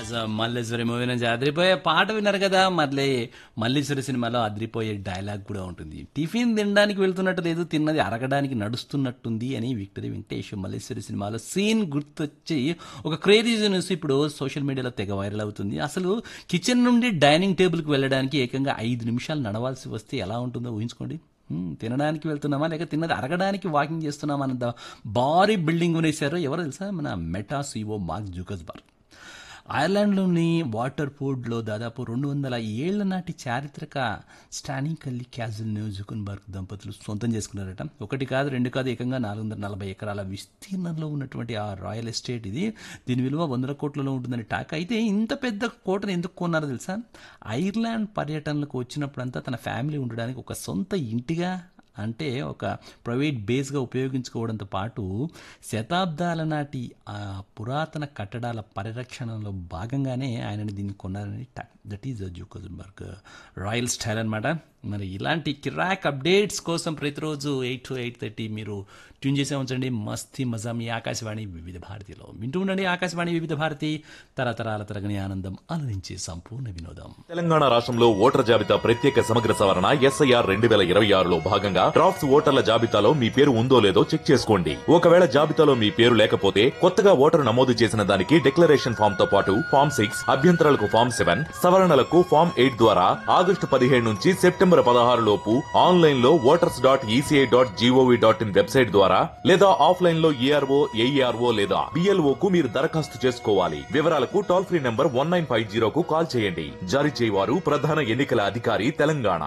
as Malleswari movie నుంచి అదిరిపోయే పాట విన్నారు కదా మళ్ళీ మల్లేశ్వరి సినిమాలో అదిరిపోయే డైలాగ్ కూడా ఉంటుంది టిఫిన్ తినడానికి వెళ్తున్నట్టు లేదు తిన్నది అరగడానికి నడుస్తున్నట్టుంది అని విక్టరీ వెంకటేష్ మల్లేశ్వరి సినిమాలో సీన్ గుర్తొచ్చి ఒక క్రేజీ న్యూస్ ఇప్పుడు సోషల్ మీడియాలో తెగ వైరల్ అవుతుంది అసలు కిచెన్ నుండి డైనింగ్ టేబుల్కి వెళ్ళడానికి ఏకంగా ఐదు నిమిషాలు నడవాల్సి వస్తే ఎలా ఉంటుందో ఊహించుకోండి హ్మ్, తినడానికి వెళ్తున్నామా లేక తిన్నది అరగడానికి వాకింగ్ చేస్తున్నామా అన్నంత భారీ బిల్డింగ్ కొనేశారు ఎవరు తెలుసా మన మెటా సిఓ మార్క్ జూకస్బర్గ్ ఐర్లాండ్లోని వాటర్ ఫోర్డ్లో దాదాపు రెండు వందల ఏళ్ల నాటి చారిత్రక స్టానింగ్ కల్లి క్యాజిల్ను జుకన్బర్గ్ దంపతులు సొంతం చేసుకున్నారట ఒకటి కాదు రెండు కాదు ఏకంగా నాలుగు వందల నలభై ఎకరాల విస్తీర్ణంలో ఉన్నటువంటి ఆ రాయల్ ఎస్టేట్ ఇది దీని విలువ వందల కోట్లలో ఉంటుందని టాక్ అయితే ఇంత పెద్ద కోటను ఎందుకు కొన్నారో తెలుసా ఐర్లాండ్ పర్యటనలకు వచ్చినప్పుడంతా తన ఫ్యామిలీ ఉండడానికి ఒక సొంత ఇంటిగా అంటే ఒక ప్రైవేట్ బేస్గా ఉపయోగించుకోవడంతో పాటు శతాబ్దాల నాటి ఆ పురాతన కట్టడాల పరిరక్షణలో భాగంగానే ఆయనని దీన్ని కొన్నారని that is Zuckerberg royal style అనమాట మరి ఇలాంటి కిరాక్ అప్డేట్స్ కోసం ప్రతిరోజు ఎయిట్ టు ఎయిట్ థర్టీ మీరు ట్యూన్ చేసే ఉంచండి మస్తీ మజా మీ ఆకాశవాణి వివిధ భారతిలో వింటూ ఉండండి ఆకాశవాణి వివిధ భారతి తరతరాల తరగని ఆనందం అలరించే సంపూర్ణ వినోదం తెలంగాణ రాష్ట్రంలో ఓటర్ జాబితా ప్రత్యేక సమగ్ర సవరణ ఎస్ఐఆర్ రెండు వేల ఇరవై ఆరులో భాగంగా డ్రాఫ్ట్స్ ఓటర్ల జాబితాలో మీ పేరు ఉందో లేదో చెక్ చేసుకోండి ఒకవేళ జాబితాలో మీ పేరు లేకపోతే కొత్తగా ఓటరు నమోదు చేసిన దానికి డిక్లరేషన్ ఫామ్ తో పాటు ఫామ్ సిక్స్ అభ్యంతరాలకు ఫామ్ సెవెన్ సవరణలకు ఫామ్ ఎయిట్ ద్వారా ఆగస్టు పదిహేడు నుంచి సెప్టెంబర్ పదహారు లోపు ఆన్లైన్ లో voters dot ECI dot GOV dot in website ద్వారా లేదా ఆఫ్లైన్ లో ఈఆర్ఓ ఏఈఆర్ఓ లేదా బిఎల్ఓ కు మీరు దరఖాస్తు చేసుకోవాలి వివరాలకు toll free number one nine five జీరోకు కాల్ చేయండి జారీ చేయవారు ప్రధాన ఎన్నికల అధికారి తెలంగాణ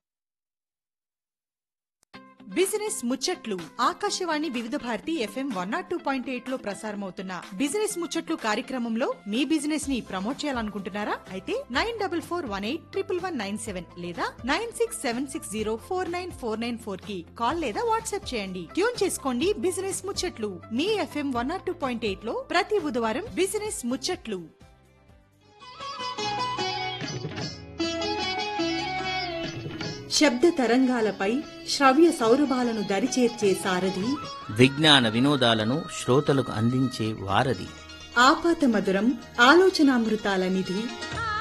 బిజినెస్ ముచ్చట్లు Akashvani Vividh Bharati FM one naught two point eight లో ప్రసారమవుతున్న బిజినెస్ ముచ్చట్లు కార్యక్రమంలో మీ బిజినెస్ ని ప్రమోట్ చేయాలనుకుంటున్నారా అయితే nine double four one eight triple one nine seven లేదా nine six seven six zero four nine four nine four కి కాల్ లేదా వాట్సాప్ చేయండి ట్యూన్ చేసుకోండి బిజినెస్ ముచ్చట్లు మీ FM one naught two point eight లో ప్రతి బుధవారం బిజినెస్ ముచ్చట్లు శబ్ద తరంగాలపై శ్రవ్య సౌరభాలను దరిచేర్చే సారథి విజ్ఞాన వినోదాలను శ్రోతలకు అందించే వారధి ఆపాత మధురం ఆలోచనామృతాల నిధి